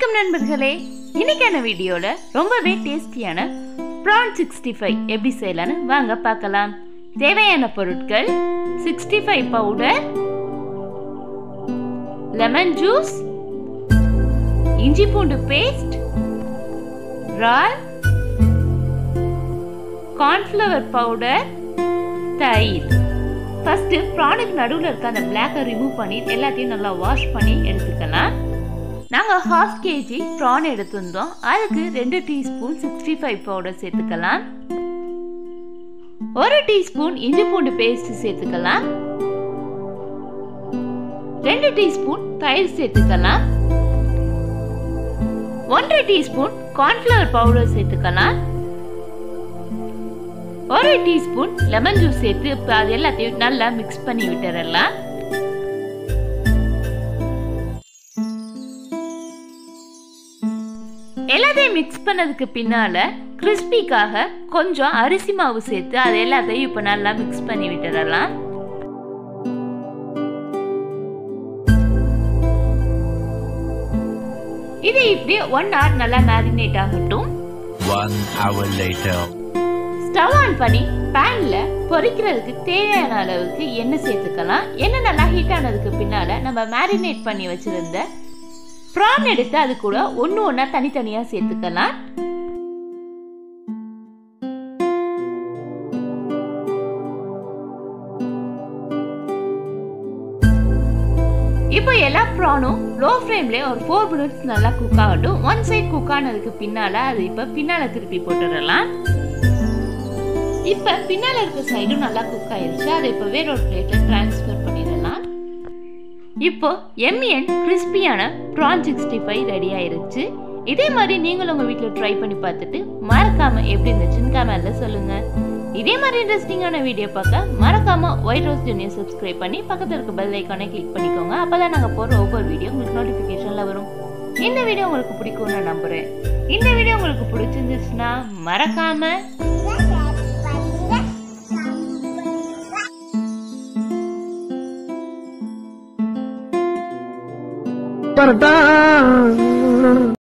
வணக்கம் நண்பர்களே இன்னைக்கான வீடியோல ரொம்பவே டேஸ்டியான ப்ரான் சிக்ஸ்டி ஃபைவ் எப்படி செய்யலான்னு வாங்க பார்க்கலாம் தேவையான பொருட்கள் sixty five powder lemon juice இஞ்சி பூண்டு பேஸ்ட் இறால் கார்ன்ஃப்ளவர் பவுடர் தயிர் ஃபர்ஸ்ட் ப்ரானுக்கு நடுவில் இருக்க அந்த பிளாக்கை ரிமூவ் பண்ணி எல்லாத்தையும் நல்லா வாஷ் பண்ணி எடுத்துக்கலாம் நாங்கள் ஹாஃப் கேஜி ப்ரான் எடுத்திருந்தோம் அதுக்கு ரெண்டு டீஸ்பூன் சிக்ஸ்டி ஃபைவ் பவுடர் சேர்த்துக்கலாம் ஒரு டீஸ்பூன் இஞ்சி பூண்டு பேஸ்ட் சேர்த்துக்கலாம் ரெண்டு டீஸ்பூன் தயிர் சேர்த்துக்கலாம் ஒன்றரை டீஸ்பூன் கார்ன்ஃப்ளவர் பவுடர் சேர்த்துக்கலாம் ஒரு டீஸ்பூன் லெமன் ஜூஸ் சேர்த்து இப்போ அது எல்லாத்தையும் நல்லா மிக்ஸ் பண்ணி விட்டுறலாம் எல்லாத்தையும் மிக்ஸ் பண்ணதுக்கு பின்னால கிறிஸ்பிக்காக கொஞ்சம் அரிசி மாவு சேர்த்து அது எல்லாத்தையும் இப்போ நல்லா மிக்ஸ் பண்ணி விட்டுறலாம் இது இப்படி ஒன் ஹவர் நல்லா மேரினேட் ஆகட்டும் One hour later. Stove on பண்ணி பேன்ல பொரிக்கிறதுக்கு தேவையான அளவுக்கு எண்ணெய் சேர்த்துக்கலாம் எண்ணெய் நல்லா ஹீட் ஆனதுக்கு பின்னால நம்ம மேரினேட் பண்ணி வச்சிருந்த ப்ரான் எடுத்து அது கூட ஒன்று ஒன்றா தனித்தனியாக சேர்த்துக்கலாம் இப்போ எல்லா ப்ரானும் லோ ஃப்ளேம்லேயே ஒரு ஃபோர் மினிட்ஸ் நல்லா குக் ஆகட்டும் ஒன் சைட் குக் ஆனதுக்கு பின்னால அது இப்போ பின்னால திருப்பி போட்டுடலாம் இப்போ பின்னால இருக்க சைடும் நல்லா குக் ஆயிருச்சு அதை இப்போ வேற ஒரு பிளேட்ல ட்ரான்ஸ்ஃபர் பண்ணிடலாம் இப்போ எம்மியன் கிறிஸ்பியான ப்ரான் சிக்ஸ்டி ஃபைவ் ரெடி ஆயிருச்சு இதே மாதிரி நீங்களும் உங்க வீட்டில் ட்ரை பண்ணி பார்த்துட்டு மறக்காம எப்படி இருந்துச்சுன்னு கமெண்ட்ல சொல்லுங்க இதே மாதிரி இன்ட்ரெஸ்டிங்கான வீடியோ பார்க்க மறக்காம ஒயிட் ரோஸ் ஜூனியர் சப்ஸ்கிரைப் பண்ணி பக்கத்தில் இருக்க பெல் ஐக்கானை கிளிக் பண்ணிக்கோங்க அப்பதான் நாங்கள் போடுற ஒவ்வொரு வீடியோ உங்களுக்கு நோட்டிஃபிகேஷன்ல வரும் இந்த வீடியோ உங்களுக்கு பிடிக்கும்னு நான் நம்புறேன் இந்த வீடியோ உங்களுக்கு பிடிச்சிருந்துச்சுன்னா மறக்காம பரட்டா